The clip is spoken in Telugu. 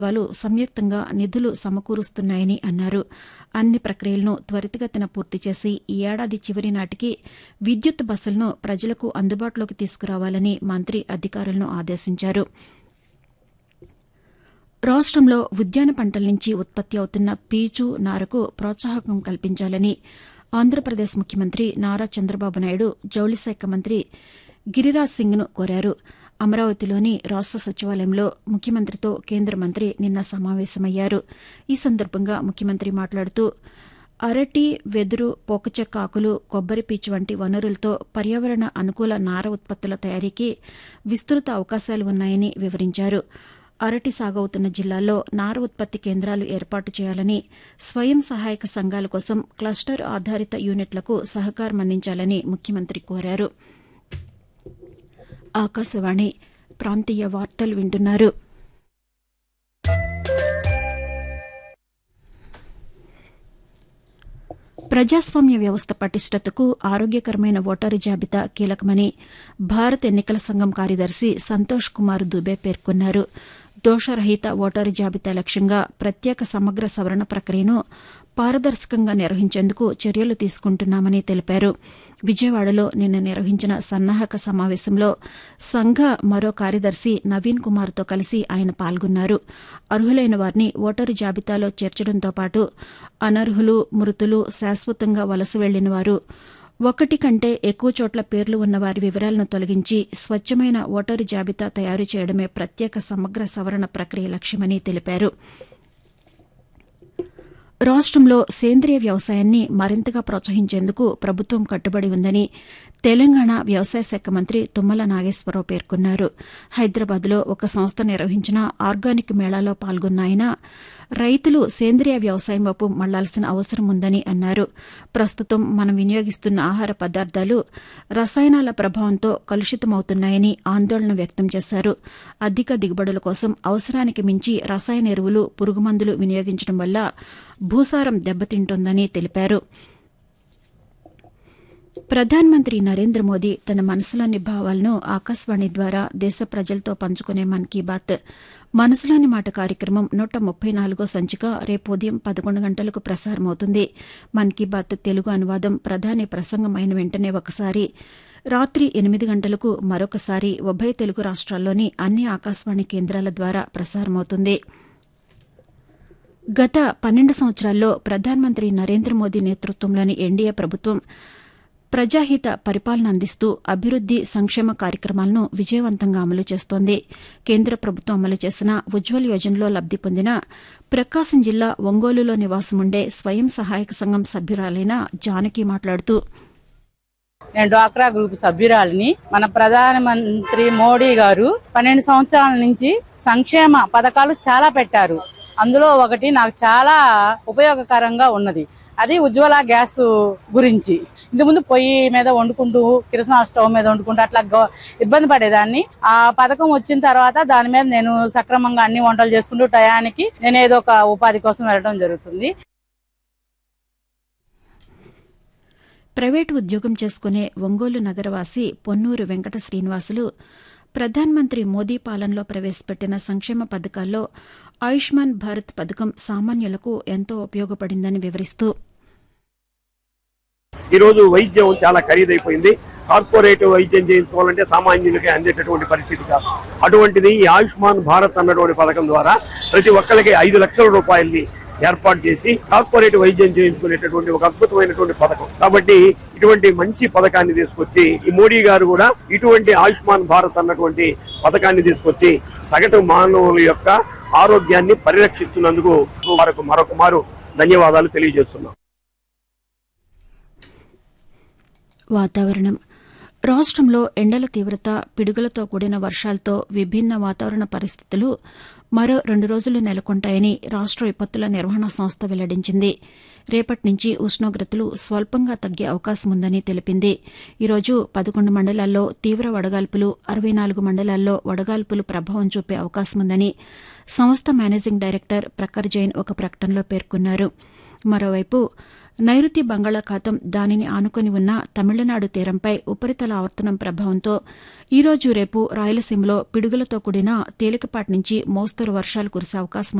వాళ్ళు సంయుక్తంగా నిధులు సమకూరుస్తున్నాయని అన్నారు అన్ని ప్రక్రియలను త్వరితగతిన పూర్తి చేసి ఈ ఏడాది చివరి నాటికి విద్యుత్ బస్సులను ప్రజలకు అందుబాటులోకి తీసుకురావాలని మంత్రి అధికారులను ఆదేశించారు రాష్టంలో ఉద్యాన పంటల నుంచి ఉత్పత్తి అవుతున్న పీచు నారకు ప్రోత్సాహకం కల్పించాలని ఆంధ్రప్రదేశ్ ముఖ్యమంత్రి నారా చంద్రబాబు నాయుడు జౌళిశాఖ మంత్రి గిరిరాజ్ సింగ్ను కోరారు అమరావతిలోని రాష్ట సచివాలయంలో ముఖ్యమంత్రితో కేంద్ర మంత్రి నిన్న సమావేశమయ్యారు ఈ సందర్భంగా ముఖ్యమంత్రి మాట్లాడుతూ అరటి వెదురు పోకచెక్క ఆకులు కొబ్బరి పీచు వంటి వనరులతో పర్యావరణ అనుకూల నార ఉత్పత్తుల తయారీకి విస్తృత అవకాశాలు ఉన్నాయని వివరించారు అరటి సాగవుతున్న జిల్లాల్లో నార ఉత్పత్తి కేంద్రాలు ఏర్పాటు చేయాలని స్వయం సహాయక సంఘాల కోసం క్లస్టర్ ఆధారిత యూనిట్లకు సహకారం అందించాలని ముఖ్యమంత్రి కోరారు ఆకాశవాణి ప్రాంతీయ వార్తలు వింటున్నారు ప్రజాస్వామ్య వ్యవస్థ పటిష్టతకు ఆరోగ్యకరమైన ఓటరు జాబితా కీలకమని భారత ఎన్నికల సంఘం కార్యదర్శి సంతోష్ కుమార్ దుబే పేర్కొన్నారు దోషరహిత ఓటరు జాబితా లక్ష్యంగా ప్రత్యేక సమగ్ర సవరణ ప్రక్రియను పారదర్శకంగా నిర్వహించేందుకు చర్యలు తీసుకుంటున్నామని తెలిపారు విజయవాడలో నిన్న నిర్వహించిన సన్నాహక సమావేశంలో సంఘ మరో కార్యదర్శి నవీన్ కుమార్తో కలిసి ఆయన పాల్గొన్నారు అర్హులైన వారిని ఓటరు జాబితాలో చేర్చడంతో పాటు అనర్హులు మృతులు శాశ్వతంగా వలస వెళ్లిన వారు ఒకటి కంటే ఎక్కువ చోట్ల పేర్లు ఉన్న వారి వివరాలను తొలగించి స్వచ్ఛమైన ఓటరు జాబితా తయారు చేయడమే ప్రత్యేక సమగ్ర సవరణ ప్రక్రియ లక్ష్యమని తెలిపారు రాష్టంలో సేంద్రియ వ్యవసాయాన్ని మరింతగా ప్రోత్సహించేందుకు ప్రభుత్వం కట్టుబడి ఉందని తెలంగాణ వ్యవసాయ శాఖ మంత్రి తుమ్మల నాగేశ్వరరావు పేర్కొన్నారు హైదరాబాద్లో ఒక సంస్థ నిర్వహించిన ఆర్గానిక్ మేళాలో పాల్గొన్న ఆయన రైతులు సేంద్రియ వ్యవసాయం వైపు మళ్లాల్సిన అవసరం ఉందని అన్నారు ప్రస్తుతం మనం వినియోగిస్తున్న ఆహార పదార్థాలు రసాయనాల ప్రభావంతో కలుషితమవుతున్నాయని ఆందోళన వ్యక్తం చేశారు అధిక దిగుబడుల కోసం అవసరానికి మించి రసాయన ఎరువులు పురుగుమందులు వినియోగించడం వల్ల భూసారం దెబ్బతింటోందని తెలిపారు ప్రధానమంత్రి నరేంద్ర మోదీ తన మనసులోని భావాలను ఆకాశవాణి ద్వారా దేశ ప్రజలతో పంచుకునే మన్ కీ బాత్ మనసులోని మాట కార్యక్రమం నూట ముప్పై నాలుగో సంచిక రేపు ఉదయం పదకొండు గంటలకు ప్రసారమవుతుంది మన్ కీ బాత్ తెలుగు అనువాదం ప్రధాని ప్రసంగం అయిన వెంటనే ఒకసారి రాత్రి ఎనిమిది గంటలకు మరొకసారి ఉభయ తెలుగు రాష్ట్రాల్లోని అన్ని ఆకాశవాణి కేంద్రాల ద్వారా ప్రసారమవుతుంది గత పన్నెండు సంవత్సరాల్లో ప్రధానమంత్రి నరేంద్ర మోదీ నేతృత్వంలోని ఎన్డీఏ ప్రభుత్వం ప్రజాహిత పరిపాలన అందిస్తూ అభివృద్ది సంక్షేమ కార్యక్రమాలను విజయవంతంగా అమలు చేస్తోంది కేంద్ర ప్రభుత్వం అమలు చేసిన ఉజ్వల్ యోజనలో లబ్ది పొందిన ప్రకాశం జిల్లా ఒంగోలులో నివాసముండే స్వయం సహాయక సంఘం సభ్యురాలైన జానకి మాట్లాడుతూ నేను డ్వాక్రా గ్రూప్ సభ్యురాలిని మన ప్రధానమంత్రి మోడీ గారు పన్నెండు సంవత్సరాల నుంచి సంక్షేమ పథకాలు చాలా పెట్టారు అందులో ఒకటి నాకు చాలా ఉపయోగకరంగా ఉన్నది అది ఉజ్వల గ్యాస్ గురించి ఇంతకుముందు పొయ్యి మీద వండుకుంటూ కిరసన స్టవ్ మీద వండుకుంటూ అట్లా గ- ఇబ్బంది పడేదాన్ని ఆ పథకం వచ్చిన తర్వాత దాని మీద నేను సక్రమంగా అన్ని వంటలు చేసుకుంటూ టయానికి నేను ఏదో ఒక ఉపాధి కోసం వెళ్ళడం జరుగుతుంది ప్రైవేటు ఉద్యోగం చేసుకునే ఒంగోలు నగరవాసి పొన్నూరు వెంకట శ్రీనివాసులు ప్రధానమంత్రి మోదీ పాలనలో ప్రవేశపెట్టిన సంక్షేమ పథకాల్లో ఆయుష్మాన్ భారత్ పథకం సామాన్యులకు ఎంతో ఉపయోగపడిందని వివరిస్తూ ఈ రోజు వైద్యం చాలా ఖరీదైపోయింది కార్పొరేట్ వైద్యం చేయించుకోవాలంటే సామాన్యులకి అందేటటువంటి పరిస్థితి కాదు అటువంటిది ఈ ఆయుష్మాన్ భారత్ అన్నటువంటి పథకం ద్వారా ప్రతి ఒక్కరికి ఐదు లక్షల రూపాయల్ని ఏర్పాటు చేసి కార్పొరేట్ వైద్యం చేయించుకునేటటువంటి ఒక అద్భుతమైనటువంటి పథకం కాబట్టి ఇటువంటి మంచి పథకాన్ని తీసుకొచ్చి ఈ మోడీ గారు కూడా ఇటువంటి ఆయుష్మాన్ భారత్ అన్నటువంటి పథకాన్ని తీసుకొచ్చి సగటు మానవుల యొక్క ఆరోగ్యాన్ని పరిరక్షిస్తున్నందుకు వారికి మరొక మారు ధన్యవాదాలు తెలియజేస్తున్నాం వాతావరణం రాష్ట్రంలో ఎండల తీవ్రత పిడుగులతో కూడిన వర్షాలతో విభిన్న వాతావరణ పరిస్థితులు మరో రెండు రోజులు నెలకొంటాయని రాష్ట విపత్తుల నిర్వహణ సంస్థ వెల్లడించింది రేపటి నుంచి ఉష్ణోగ్రతలు స్వల్పంగా తగ్గే అవకాశం ఉందని తెలిపింది ఈరోజు పదకొండు మండలాల్లో తీవ్ర వడగాల్పులు అరవై నాలుగు మండలాల్లో వడగాల్పులు ప్రభావం చూపే అవకాశం ఉందని సంస్థ మేనేజింగ్ డైరెక్టర్ ప్రఖర్ జైన్ ఒక ప్రకటనలో పేర్కొన్నారు మరోవైపు నైరుతి బంగాళాఖాతం దానిని ఆనుకొని ఉన్న తమిళనాడు తీరంపై ఉపరితల ఆవర్తనం ప్రభావంతో ఈరోజు రేపు రాయలసీమలో పిడుగులతో కూడిన తేలికపాటి నుంచి మోస్తరు వర్షాలు కురిసే అవకాశం